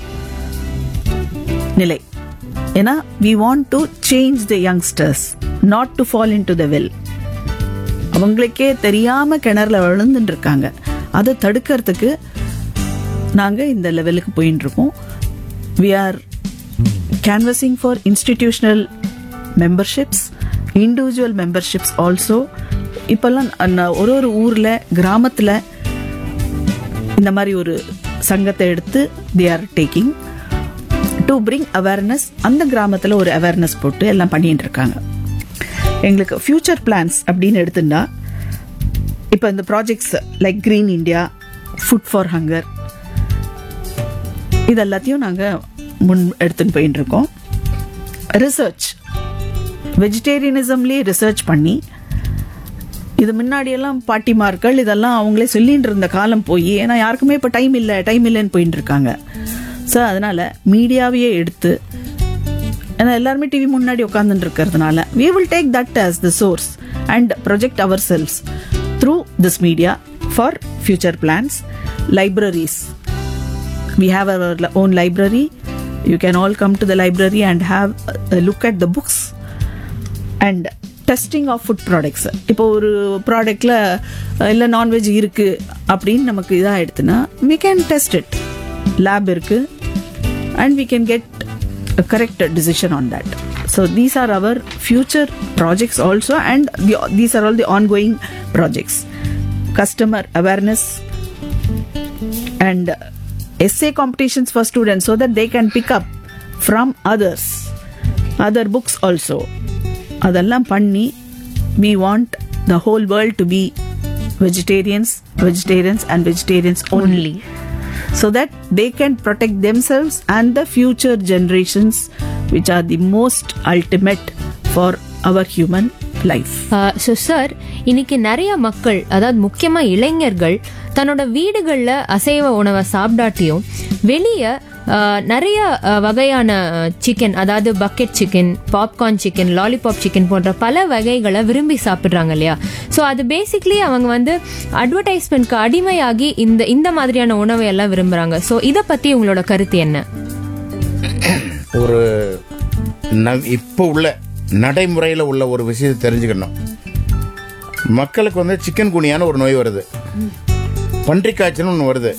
[SPEAKER 1] நிலை ஏன்னா we want to change the youngsters not to fall in to the well அவங்களுக்கே தெரியாம கிணறுல விழுந்துட்டு இருக்காங்க அதை தடுக்கிறதுக்கு நாங்க இந்த லெவலுக்கு போயிட்டு இருக்கோம் we are canvassing for institutional memberships individual memberships also இப்போல்லாம் ந- ஒரு ஒரு ஊர்ல கிராமத்துல இந்த மாதிரி ஒரு சங்கத்தை எடுத்து they are taking to bring awareness அந்த கிராமத்துல ஒரு அவேர்னஸ் போட்டு எல்லாம் பண்ணிட்டு இருக்காங்க எங்களுக்கு ஃபியூச்சர் பிளான்ஸ் அப்படின்னு எடுத்துட்டா இப்போ இந்த projects like green India food for hunger இது எல்லாத்தையும் நாங்கள் முன் எடுத்துன்னு போயிட்டு இருக்கோம் ரிசர்ச் வெஜிடேரியனிசம்லேயே ரிசர்ச் பண்ணி இது முன்னாடியெல்லாம் பாட்டிமார்கள் இதெல்லாம் அவங்களே சொல்லிட்டு இருந்த காலம் போய் ஏன்னா யாருக்குமே இப்போ டைம் இல்லை டைம் இல்லைன்னு போயிட்டு இருக்காங்க ஸோ அதனால மீடியாவையே எடுத்து ஏன்னா எல்லாருமே டிவி முன்னாடி உட்காந்துட்டு இருக்கிறதுனால we will take that as the source and project ourselves through this media for future plans libraries we have our li- own library you can all come to the library and have a look at the books and testing of food products இப்போ ஒரு ப்ராடக்ட்ல இல்லை nonveg இருக்கு அப்படின்னு நமக்கு இதாக எடுத்துனா we can test it lab இருக்கு and we can get correct decision on that so these are our future projects also and the, these are all the ongoing projects customer awareness and essay competitions for students so that they can pick up from others other books also அதெல்லாம் பண்ணி we want the whole world to be vegetarians vegetarians and vegetarians only so that they can protect themselves and the future generations which are the most ultimate for our human life
[SPEAKER 2] so sir இன்னைக்கு நிறைய மக்கள் அதாவது முக்கியமா இளைஞர்கள் தன்னோட வீடுகளில் அசைவ உணவை சாப்பிடாட்டியும் வெளியே நிறைய அஹ், வகையான சிக்கன் அதாவது bucket chicken popcorn chicken lollipop chicken போன்ற பல வகைகளை விரும்பி சாப்பிட்றாங்க இல்லையா ஸோ அது பேசிக்லி அவங்க வந்து அட்வர்டைஸ்மெண்ட்க்கு அடிமையாகி இந்த இந்த மாதிரியான உணவை எல்லாம் விரும்புறாங்க ஸோ இதை பத்தி உங்களோட கருத்து என்ன
[SPEAKER 3] ஒரு நவ்- இப்போ உள்ள நடைமுறையில் உள்ள ஒரு விஷயத்தை தெரிஞ்சுக்கணும் மக்களுக்கு வந்து சிக்கன் குனியான ஒரு நோய் வருது பன்றிக் காய்ச்சல்னு ஒன்று வருது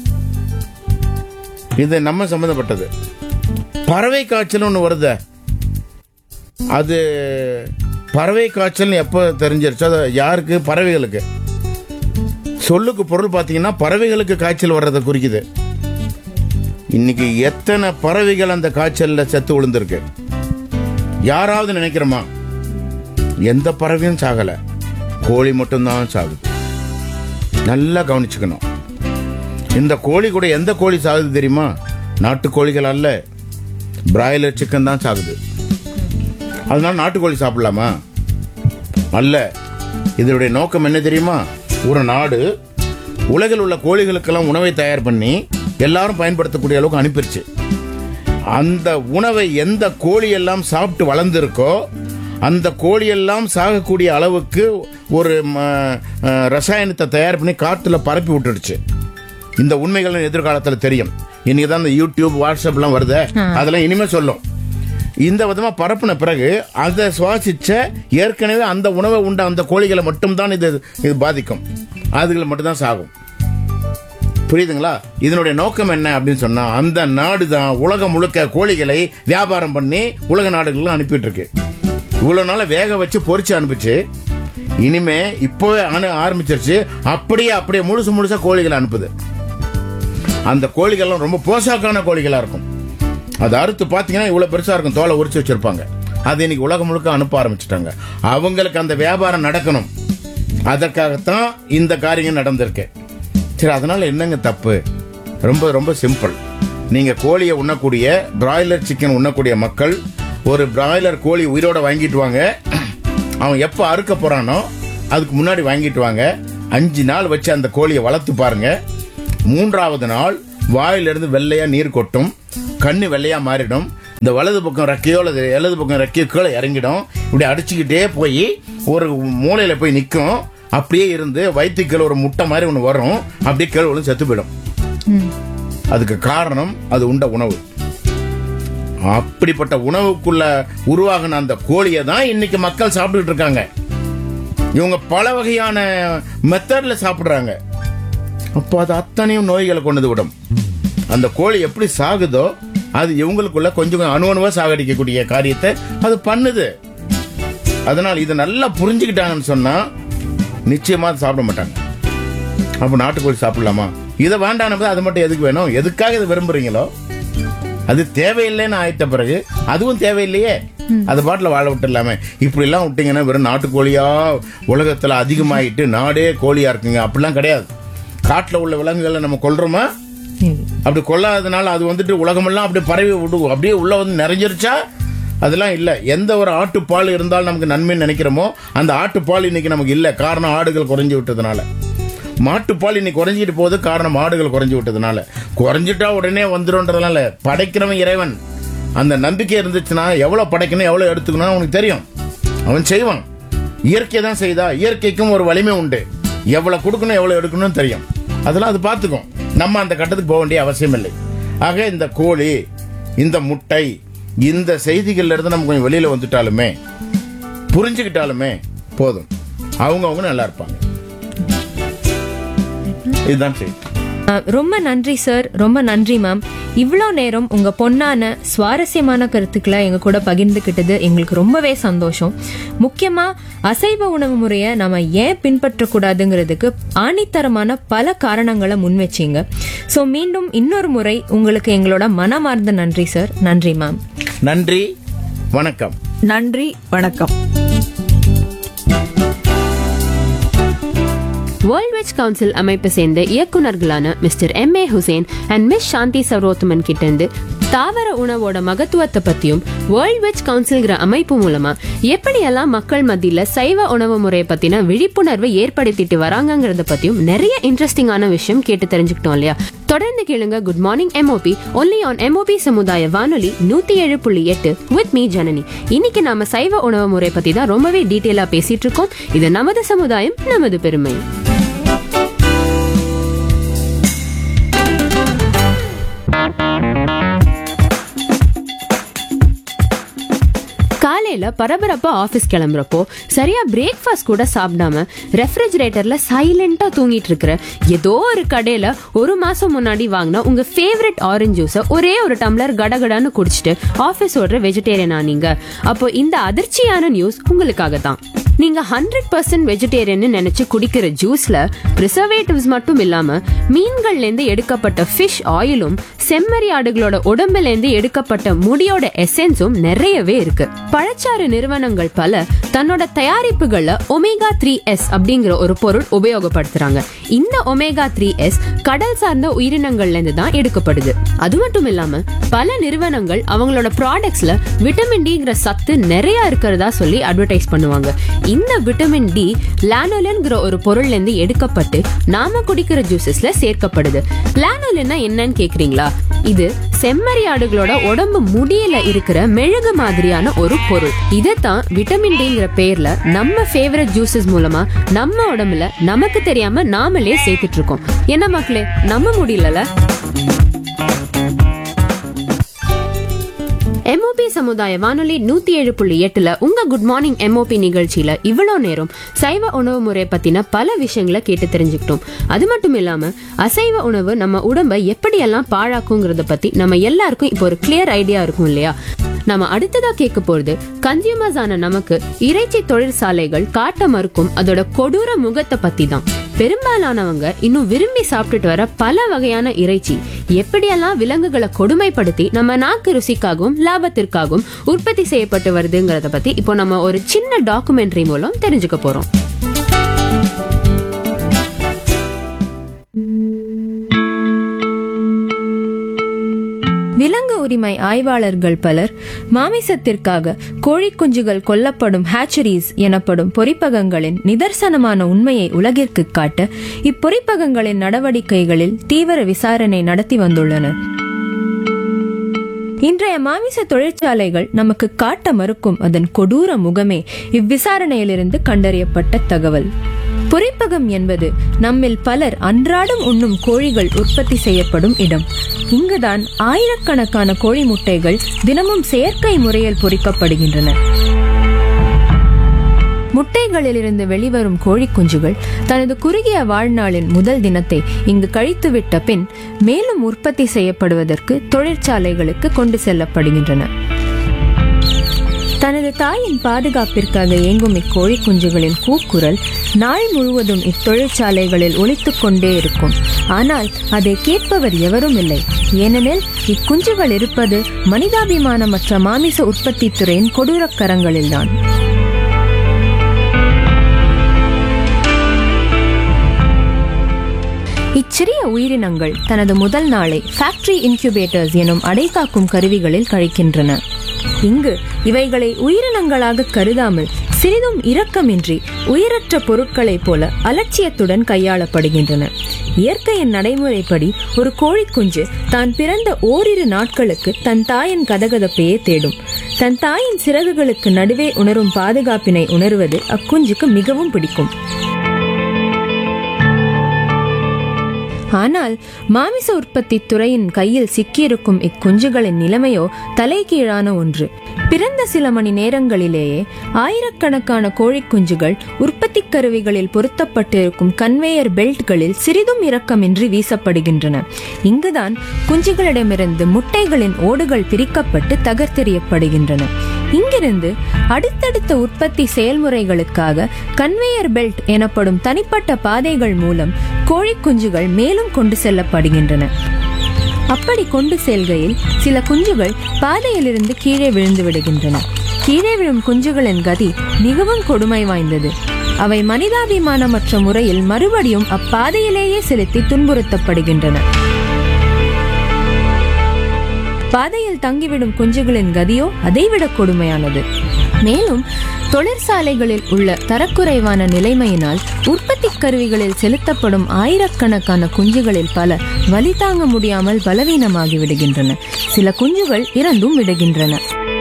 [SPEAKER 3] இது நம்ம சம்மந்தப்பட்டது பறவை காய்ச்சல் ஒன்று வருது அது பறவை காய்ச்சல்னு எப்போ தெரிஞ்சிருச்சோ அது யாருக்கு பறவைகளுக்கு சொல்லுக்கு பொருள் பார்த்தீங்கன்னா பறவைகளுக்கு காய்ச்சல் வர்றதை குறிக்குது இன்னைக்கு எத்தனை பறவைகள் அந்த காய்ச்சல்ல செத்து விழுந்திருக்கு யாராவது நினைக்கிறோமா எந்த பறவையும் சாகல கோழி மட்டும்தான் சாகுது நல்லா கவனிச்சுக்கணும் இந்த கோழி கூட எந்த கோழி சாகுது தெரியுமா நாட்டுக்கோழிகள் அல்ல பிராய்லர் சிக்கன் தான் சாகுது அதனால நாட்டுக்கோழி சாப்பிடலாமா அல்ல இதனுடைய நோக்கம் என்ன தெரியுமா ஒரு நாடு உலகில் உள்ள கோழிகளுக்கெல்லாம் உணவை தயார் பண்ணி எல்லாரும் பயன்படுத்தக்கூடிய அளவுக்கு அனுப்பிருச்சு அந்த உணவை எந்த கோழி எல்லாம் சாப்பிட்டு வளர்ந்துருக்கோ அந்த கோழி எல்லாம் சாகக்கூடிய அளவுக்கு ஒரு ம, அஹ், ரசாயனத்தை தயார் பண்ணி காற்றுல பரப்பி விட்டுடுச்சு இந்த உண்மைகள் எதிர்காலத்தில் தெரியும் இன்னைக்கு தான் இந்த யூடியூப் வாட்ஸ்அப்லாம் வருது அதெல்லாம் இனிமே சொல்லும் இந்த விதமா பரப்புன பிறகு அதை சுவாசிச்ச ஏற்கனவே அந்த உணவை உண்ட அந்த கோழிகளை மட்டும்தான் இது இது பாதிக்கும் அதுகளை மட்டும்தான் சாகும் புரியுதுங்களா இதனுடைய நோக்கம் என்ன அப்படின்னு சொன்னா அந்த நாடு தான் உலகம் முழுக்க கோழிகளை வியாபாரம் பண்ணி உலக நாடுகளுக்கு அனுப்பிட்டு இருக்கு இவ்வளவு நாள வேக வச்சு பொரிச்சு அனுப்பிச்சு இனிமே இப்போவே அனு ஆரம்பிச்சிருச்சு அப்படியே அப்படியே முழுசு முழுசா கோழிகளை அனுப்புது அந்த கோழிகள்லாம் ரொம்ப போசாக்கான கோழிகளா இருக்கும் அது அறுத்து பார்த்தீங்கன்னா இவ்வளவு பெருசா இருக்கும் தோலை உரிச்சு வச்சிருப்பாங்க அது இன்னைக்கு உலகம் முழுக்க அனுப்ப ஆரம்பிச்சிட்டாங்க அவங்களுக்கு அந்த வியாபாரம் நடக்கணும் அதற்காகத்தான் இந்த காரியம் நடந்திருக்கு சரி அதனால என்னங்க தப்பு ரொம்ப ரொம்ப சிம்பிள் நீங்க கோழியை உண்ணக்கூடிய பிராய்லர் சிக்கன் உண்ணக்கூடிய மக்கள் ஒரு பிராய்லர் கோழி உயிரோட வாங்கிட்டு வாங்க அவன் எப்போ அறுக்க போறானோ அதுக்கு முன்னாடி வாங்கிட்டு வாங்க அஞ்சு நாள் வச்சு அந்த கோழியை வளர்த்து பாருங்க மூன்றாவது நாள் வாயிலிருந்து வெள்ளையா நீர் கொட்டும் கண்ணு வெள்ளையா மாறிடும் இந்த வலது பக்கம் ரெக்கையோ அல்லது இடது பக்கம் ரெக்கையோ கீழே இறங்கிடும் இப்படி அடிச்சுக்கிட்டே போய் ஒரு மூலையில போய் நிற்கும் அப்படியே இருந்து வயிற்றுக்கீழே ஒரு முட்டை மாதிரி ஒன்று வரும் அப்படியே கீழே விழுந்து செத்து போயிடும் அதுக்கு காரணம் அது உண்ட உணவு அப்படிப்பட்ட உணவுக்குள்ள உருவாகின அந்த கோழியை தான் இன்னைக்கு மக்கள் சாப்பிட்டுட்டு இருக்காங்க இவங்க பல வகையான மெத்தட்ல சாப்பிடுறாங்க அப்போ அது அத்தனையும் நோய்களை கொண்டு வந்து விடும் அந்த கோழி எப்படி சாகுதோ அது இவங்களுக்குள்ள கொஞ்சம் அணு அணுவா சாகடிக்கக்கூடிய காரியத்தை அது பண்ணுது அதனால் இதை நல்லா புரிஞ்சுக்கிட்டாங்கன்னு சொன்னா நிச்சயமா அதை சாப்பிட மாட்டாங்க அப்ப நாட்டுக்கோழி சாப்பிடலாமா இதை வேண்டாம் அது மட்டும் எதுக்கு வேணும் எதுக்காக இதை விரும்புறீங்களோ அது தேவையில்லைன்னு ஆயிட்ட பிறகு அதுவும் தேவையில்லையே அது பாட்டில் வாழ விட்டுலாமே இப்படி எல்லாம் விட்டீங்கன்னா வெறும் நாட்டுக்கோழியா உலகத்துல அதிகமாயிட்டு நாடே கோழியா இருக்குங்க அப்படிலாம் கிடையாது காட்டுல உள்ள விலங்குகளை நம்ம கொல்றோமா அப்படி கொல்லாததுனால அது வந்துட்டு உலகமெல்லாம் அப்படி பரவி விடுவோம் அப்படியே உள்ள வந்து நிறைஞ்சிருச்சா அதெல்லாம் இல்ல எந்த ஒரு ஆட்டுப்பால் இருந்தாலும் நமக்கு நன்மைன்னு நினைக்கிறோமோ அந்த ஆட்டுப்பால் இன்னைக்கு நமக்கு இல்ல காரணம் ஆடுகள் குறைஞ்சு விட்டதுனால மாட்டுப்பால் இன்னைக்கு குறைஞ்சிட்டு போகுது காரணம் மாடுகள் குறைஞ்சு விட்டதுனால குறைஞ்சிட்டா உடனே வந்துரும்ன்றதுனால படைக்கிறவன் இறைவன் அந்த நம்பிக்கை இருந்துச்சுன்னா எவ்வளவு படைக்கணும் எவ்வளவு எடுத்துக்கணும் அவனுக்கு தெரியும் அவன் செய்வான் இயற்கை தான் செய்தா இயற்கைக்கும் ஒரு வலிமை உண்டு எவ்வளவு கொடுக்கணும் எவ்வளவு எடுக்கணும்னு தெரியும் அதெல்லாம் அது பார்த்துக்கும் நம்ம அந்த கட்டத்துக்கு போக வேண்டிய அவசியம் இல்லை ஆக இந்த கோழி இந்த முட்டை இந்த செய்திகள்ல இருந்து நம்ம கொஞ்சம் வெளியில வந்துட்டாலுமே புரிஞ்சுக்கிட்டாலுமே போதும் அவங்க அவங்க நல்லா இருப்பாங்க இதுதான் செய்தி
[SPEAKER 2] அஹ், ரொம்ப நன்றி சார் ரொம்ப நன்றி மேம் இவ்வளோ நேரம் உங்க பொன்னான சுவாரஸ்யமான கருத்துக்களை எங்க கூட பகிர்ந்துக்கிட்டது எங்களுக்கு ரொம்பவே சந்தோஷம் முக்கியமா அசைவ உணவு முறையை நம்ம ஏன் பின்பற்றக்கூடாதுங்கிறதுக்கு ஆணித்தரமான பல காரணங்களை முன் வச்சீங்க ஸோ மீண்டும் இன்னொரு முறை உங்களுக்கு எங்களோட மனமார்ந்த நன்றி சார் நன்றி மேம்
[SPEAKER 3] நன்றி வணக்கம்
[SPEAKER 1] நன்றி வணக்கம்
[SPEAKER 4] வேர்ல்ட் வெஜ் கவுன்சில் அமைப்பை சேர்ந்த இயக்குனர்களான mister M A Hussain and miss Shanti Sarothaman கிட்ட இருந்து தாவர உணவோட மகத்துவத்தை பத்தியும் வேர்ல்ட் வெஜ் கவுன்சில்ங்கிற அமைப்பு மூலமா எப்படியெல்லாம் மக்கள் மத்தியில சைவ உணவு முறையை பத்தின விழிப்புணர்வை ஏற்படுத்திட்டு வராங்கங்கிறத பத்தியும் நிறைய இன்ட்ரெஸ்டிங்கான விஷயம் கேட்டு தெரிஞ்சுக்கிட்டோம் இல்லையா தொடர்ந்து கேளுங்க good morning MOP only on MOP சமுதாய வானொலி நூத்தி ஏழு புள்ளி எட்டு வித் மீ ஜனனி இன்னைக்கு நாம சைவ உணவு முறை பத்தி தான் ரொம்பவே டீட்டெயிலா பேசிட்டு இருக்கோம் இது நமது சமுதாயம் நமது பெருமை காலையில பரபரப்பா ஆபீஸ் கிளம்புறப்போ சரியா பிரேக்ஃபாஸ்ட் கூட சாப்பிடாம ரெஃப்ரிஜரேட்டர்ல சைலண்டா தூங்கிட்டு இருக்கிற ஏதோ ஒரு கடையில ஒரு மாசம் முன்னாடி வாங்கின உங்க ஃபேவரட் ஆரஞ்சு ஜூஸ ஒரே ஒரு டம்ளர் கடகடான்னு குடிச்சிட்டு ஆபீஸ் ஓடுற வெஜிடேரியன் ஆனீங்க அப்போ இந்த அதிர்ச்சியான நியூஸ் உங்களுக்காக தான் நீங்க ஹண்ட்ரட் பர்சன்ட் வெஜிடேரியன் நினைச்சு குடிக்கிற ஜூஸ்ல ப்ரிசர்வேட்டிவ்ஸ் மட்டும் இல்லாம மீன்கள்ல இருந்து எடுக்கப்பட்ட ஃபிஷ் ஆயிலும் செம்மறி ஆடுகளோட உடம்புல இருந்து எடுக்கப்பட்ட முடியோட எசென்ஸும் நிறையவே இருக்கு பழச்சாறு நிறுவனங்கள் பல தன்னோட தயாரிப்புகள்ல ஒமேகா த்ரீ எஸ் அப்படிங்கிற ஒரு பொருள் உபயோகப்படுத்துறாங்க இந்த ஒமேகா த்ரீ எஸ் கடல் சார்ந்த உயிரினங்கள்ல இருந்து தான் எடுக்கப்படுது அது மட்டும் இல்லாம பல நிறுவனங்கள் அவங்களோட ப்ராடக்ட்ஸ்ல விட்டமின் டிங்கிற சத்து நிறைய இருக்கிறதா சொல்லி அட்வர்டைஸ் பண்ணுவாங்க இந்த விட்டமின் டி லானோலின்ங்கிற ஒரு பொருள்ல இருந்து எடுக்கப்பட்டு நாம குடிக்கிற ஜூசஸ்ல சேர்க்கப்படுது லானோலின்னா என்னன்னு கேக்குறீங்களா இது செம்மறி ஆடுகளோட உடம்பு முடியல இருக்கிற மெழுகு மாதிரியான ஒரு பொருள் இதைத்தான் விட்டமின் டிங்கிற பேர்ல நம்ம ஃபேவரட் ஜூசஸ் மூலமா நம்ம உடம்புல நமக்கு தெரியாம நாமளே சேர்த்துட்டு இருக்கோம் என்ன மக்களே நம்ப முடியலல எம்ஓபி சமுதாய வானொலி நூத்தி ஏழு புள்ளி எட்டுல உங்க குட் மார்னிங் எம்ஓபி நிகழ்ச்சியில இவ்வளோ நேரம் சைவ உணவு முறை பத்தின பல விஷயங்களை கேட்டு தெரிஞ்சுக்கிட்டோம் அது மட்டும் இல்லாம அசைவ உணவு நம்ம உடம்பை எப்படியெல்லாம் பாழாக்குங்கிறத பத்தி நம்ம எல்லாருக்கும் இப்போ ஒரு கிளியர் ஐடியா இருக்கும் இல்லையா நம்ம அடுத்ததா கேட்க போறது கன்சியூமர்ஸ் ஆன நமக்கு இறைச்சி தொழிற்சாலைகள் காட்ட மறுக்கும் அதோட கொடூர முகத்தை பத்தி தான் பெரும்பாலானவங்க இன்னும் விரும்பி சாப்பிட்டுட்டு வர பல வகையான இறைச்சி எப்படியெல்லாம் விலங்குகளை கொடுமைப்படுத்தி நம்ம நாக்கு ருசிக்காகவும் லாபத்திற்காகவும் உற்பத்தி செய்யப்பட்டு வருதுங்கிறத பத்தி இப்போ நம்ம ஒரு சின்ன டாக்குமெண்ட்ரி மூலம் தெரிஞ்சுக்க போறோம்
[SPEAKER 2] உரிமை ஆய்வாளர்கள் பலர் மாமிசத்திற்காக கோழிக்குஞ்சுகள் கொல்லப்படும் ஹேச்சரிஸ் எனப்படும் பொறிப்பகங்களின் நிதர்சனமான உண்மையை உலகிற்கு காட்ட இப்பொறிப்பகங்களின் நடவடிக்கைகளில் தீவிர விசாரணை நடத்தி வந்துள்ளனர் இன்றைய மாமிச தொழிற்சாலைகள் நமக்கு காட்ட மறுக்கும் அதன் கொடூர முகமே இவ்விசாரணையிலிருந்து கண்டறியப்பட்ட தகவல் பொறிப்பகம் என்பது நம்மில் பலர் அன்றாடம் உண்ணும் கோழிகள் உற்பத்தி செய்யப்படும் இடம் இங்குதான் ஆயிரக்கணக்கான கோழி முட்டைகள் தினமும் செயற்கை முறையில் பொறிக்கப்படுகின்றன முட்டைகளிலிருந்து வெளிவரும் கோழி குஞ்சுகள் தனது குறுகிய வாழ்நாளின் முதல் தினத்தை இங்கு கழித்துவிட்ட பின் மேலும் உற்பத்தி செய்யப்படுவதற்கு தொழிற்சாலைகளுக்கு கொண்டு செல்லப்படுகின்றன தனது தாயின் பாதுகாப்பிற்காக இயங்கும் இக்கோழி குஞ்சுகளின் கூக்குரல் நாள் முழுவதும் இத்தொழிற்சாலைகளில் ஒலித்துக் கொண்டே இருக்கும் ஆனால் அதை கேட்பவர் எவரும் இல்லை ஏனெனில் இக்குஞ்சுகள் இருப்பது மனிதாபிமானமற்ற மாமிச உற்பத்தி துறையின் கொடூரக் கரங்களில்தான் இச்சிறிய உயிரினங்கள் தனது முதல் நாளை ஃபேக்டரி இன்குபேட்டர்ஸ் எனும் அடைகாக்கும் கருவிகளில் கழிக்கின்றன இங்கு இவைகளை உயிரினங்களாக கருதாமல் சிறிதும் இரக்கமின்றி உயிரற்ற பொருட்களைப் போல அலட்சியத்துடன் கையாளப்படுகின்றன இயற்கையின் நடைமுறைப்படி ஒரு கோழிக்குஞ்சு தான் பிறந்த ஓரிரு நாட்களுக்கு தன் தாயின் கதகதப்பையே தேடும் தன் தாயின் சிறகுகளுக்கு நடுவே உணரும் பாதுகாப்பினை உணர்வது அக்குஞ்சுக்கு மிகவும் பிடிக்கும் ஆனால் மாமிச உற்பத்தி துறையின் கையில் சிக்கியிருக்கும் இக்குஞ்சுகளின் நிலைமையோ தலைகீழான ஒன்று பிறந்த சில மணி நேரங்களிலேயே ஆயிரக்கணக்கான கோழிக்குஞ்சுகள் உற்பத்தி கருவிகளில் பொருத்தப்பட்டிருக்கும் கன்வேயர் பெல்ட்களில் சிறிதும் இரக்கமின்றி வீசப்படுகின்றன இங்குதான் குஞ்சுகளிடமிருந்து முட்டைகளின் ஓடுகள் பிரிக்கப்பட்டு தகர்த்தெறியப்படுகின்றன இங்கிருந்து அடுத்தடுத்த உற்பத்தி செயல்முறைகளுக்காக கன்வேயர் பெல்ட் எனப்படும் தனிப்பட்ட பாதைகள் மூலம் கோழி குஞ்சுகள் மேலும் கொண்டு செல்லப்படுகின்றன அப்படி கொண்டு செல்கையில் சில குஞ்சுகள் பாதையிலிருந்து கீழே விழுந்து விடுகின்றன கீழே விழும் குஞ்சுகளின் கதி மிகவும் கொடுமை வாய்ந்தது அவை மனிதாபிமானமற்ற முறையில் மறுபடியும் அப்பாதையிலேயே செலுத்தி துன்புறுத்தப்படுகின்றன பாதையில் தங்கிவிடும் குஞ்சுகளின் கதியோ அதைவிட கொடுமையானது மேலும் தொழிற்சாலைகளில் உள்ள தரக்குறைவான நிலைமையினால் உற்பத்தி கருவிகளில் செலுத்தப்படும் ஆயிரக்கணக்கான குஞ்சுகளில் பல வலி தாங்க முடியாமல் பலவீனமாகி விடுகின்றன சில குஞ்சுகள் இறந்தும் விடுகின்றன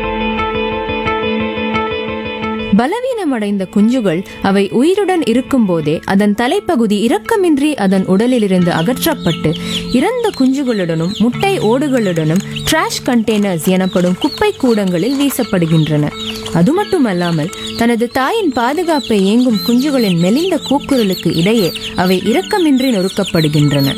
[SPEAKER 2] பலவீனமடைந்த குஞ்சுகள் அவை உயிருடன் இருக்கும்போதே அதன் தலைப்பகுதி இரக்கமின்றி அதன் உடலிலிருந்து அகற்றப்பட்டு இறந்த குஞ்சுகளுடனும் முட்டை ஓடுகளுடனும் டிராஷ் கண்டெய்னர்ஸ் எனப்படும் குப்பை கூடங்களில் வீசப்படுகின்றன அது மட்டுமல்லாமல் தனது தாயின் பாதுகாப்பை ஏங்கும் குஞ்சுகளின் மெலிந்த கூக்குரலுக்கு இடையே அவை இரக்கமின்றி நொறுக்கப்படுகின்றன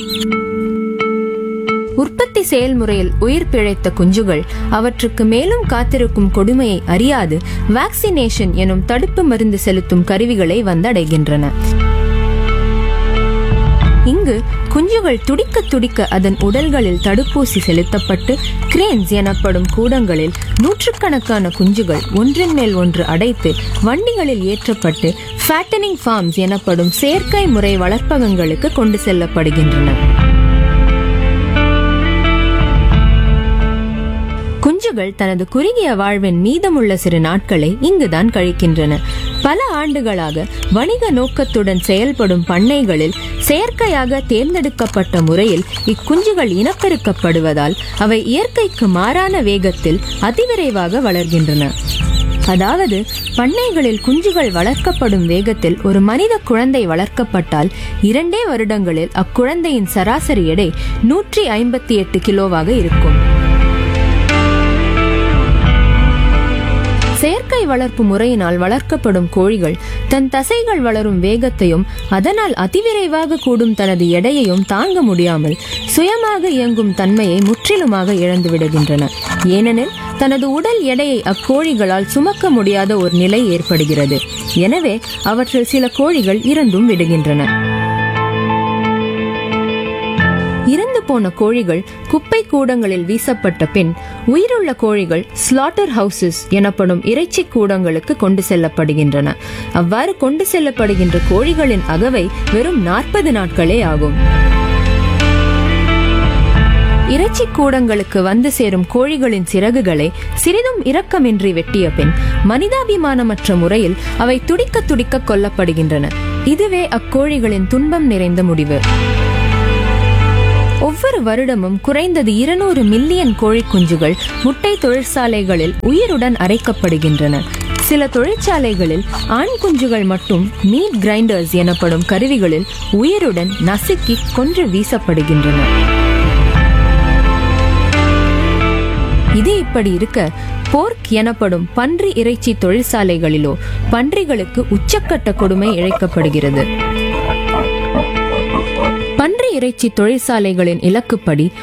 [SPEAKER 2] உற்பத்தி செயல்முறையில் உயிர் பிழைத்த குஞ்சுகள் அவற்றுக்கு மேலும் காத்திருக்கும் கொடுமையை அறியாது வேக்சினேஷன் எனும் தடுப்பு மருந்து செலுத்தும் கருவிகளை வந்தடைகின்றன இங்கு குஞ்சுகள் துடிக்க துடிக்க அதன் உடல்களில் தடுப்பூசி செலுத்தப்பட்டு கிரேன்ஸ் எனப்படும் கூடங்களில் நூற்றுக்கணக்கான குஞ்சுகள் ஒன்றின் மேல் ஒன்று அடைத்து வண்டிகளில் ஏற்றப்பட்டு ஃபேட்டனிங் ஃபார்ம்ஸ் எனப்படும் செயற்கை முறை வளர்ப்பகங்களுக்கு கொண்டு செல்லப்படுகின்றன குஞ்சுகள் தனது குறுகிய வாழ்வின் மீதமுள்ள சிறு நாட்களை இங்குதான் கழிக்கின்றன பல ஆண்டுகளாக வணிக நோக்கத்துடன் செயல்படும் பண்ணைகளில் செயற்கையாக தேர்ந்தெடுக்கப்பட்ட முறையில் இக்குஞ்சுகள் இனப்பெருக்கப்படுவதால் அவை இயற்கைக்கு மாறான வேகத்தில் அதிவிரைவாக வளர்கின்றன அதாவது பண்ணைகளில் குஞ்சுகள் வளர்க்கப்படும் வேகத்தில் ஒரு மனித குழந்தை வளர்க்கப்பட்டால் இரண்டே வருடங்களில் அக்குழந்தையின் சராசரி எடை நூற்றி ஐம்பத்தி எட்டு கிலோவாக இருக்கும் செயற்கை வளர்ப்பு முறையினால் வளர்க்கப்படும் கோழிகள் தன் தசைகள் வளரும் வேகத்தையும் அதனால் அதிவிரைவாக கூடும் தனது எடையையும் தாங்க முடியாமல் சுயமாக இயங்கும் தன்மையை முற்றிலுமாக இழந்து விடுகின்றன ஏனெனில் தனது உடல் எடையை அக்கோழிகளால் சுமக்க முடியாத ஒரு நிலை ஏற்படுகிறது எனவே அவற்றில் சில கோழிகள் இறந்தும் விடுகின்றன இறந்து போன கோழிகள் குப்பை கூடங்களில் வீசப்பட்ட பின் உயிருள்ள கோழிகள் ஸ்லாட்டர் ஹவுசஸ் எனப்படும் இறைச்சி கூடங்களுக்கு கொண்டு செல்லப்படுகின்றன அவ்வாறு கொண்டு செல்லப்படுகின்ற கோழிகளின் அகவை வெறும் நாற்பது நாட்களே ஆகும்
[SPEAKER 5] இறைச்சி கூடங்களுக்கு வந்து சேரும் கோழிகளின் சிறகுகளை சிறிதும் இரக்கமின்றி வெட்டிய பின் மனிதாபிமானமற்ற முறையில் அவை துடிக்க துடிக்க கொல்லப்படுகின்றன இதுவே அக்கோழிகளின் துன்பம் நிறைந்த முடிவு ஒவ்வொரு வருடமும் குறைந்தது இருநூறு மில்லியன் கோழி குஞ்சுகள் முட்டை தொழிற்சாலைகளில் உயிருடன் அரைக்கப்படுகின்றன சில தொழிற்சாலைகளில் ஆண் குஞ்சுகள் மட்டும் மீட் கிரைண்டர்ஸ் எனப்படும் கருவிகளில் உயிருடன் நசுக்கி கொன்று வீசப்படுகின்றன இது இப்படி இருக்க போர்க் எனப்படும் பன்றி இறைச்சி தொழிற்சாலைகளிலோ பன்றிகளுக்கு உச்சக்கட்ட கொடுமை இழைக்கப்படுகிறது பன்றி இறைச்சி தொழிற்சாலைகளின் இலக்குப்படி